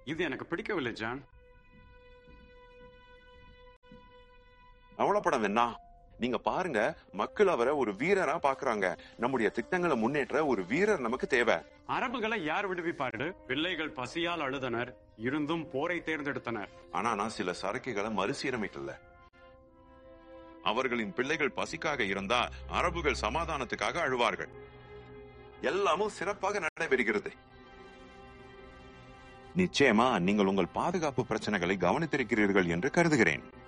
இது எனக்கு பிடிக்கவில்லை ஜான் கவலைப்பட வேணாம் நீங்க பாருங்க மக்கள் அவரை ஒரு வீரரா பாக்குறாங்க நம்முடைய திட்டங்களை முன்னேற்ற ஒரு வீரர் நமக்கு தேவை அரபுகளை யார் விடுவிப்பார்கள் பிள்ளைகள் பசியால் அழுதனர் இருந்தும் போரை தேர்ந்தெடுத்தனர் ஆனா நான் சில சரக்குகளை மறுசீரமைக்கல அவர்களின் பிள்ளைகள் பசிக்காக இருந்தா அரபுகள் சமாதானத்துக்காக அழுவார்கள் எல்லாமும் சிறப்பாக நடைபெறுகிறது நிச்சயமா நீங்கள் உங்கள் பாதுகாப்பு பிரச்சனைகளை கவனித்திருக்கிறீர்கள் என்று கருதுகிறேன்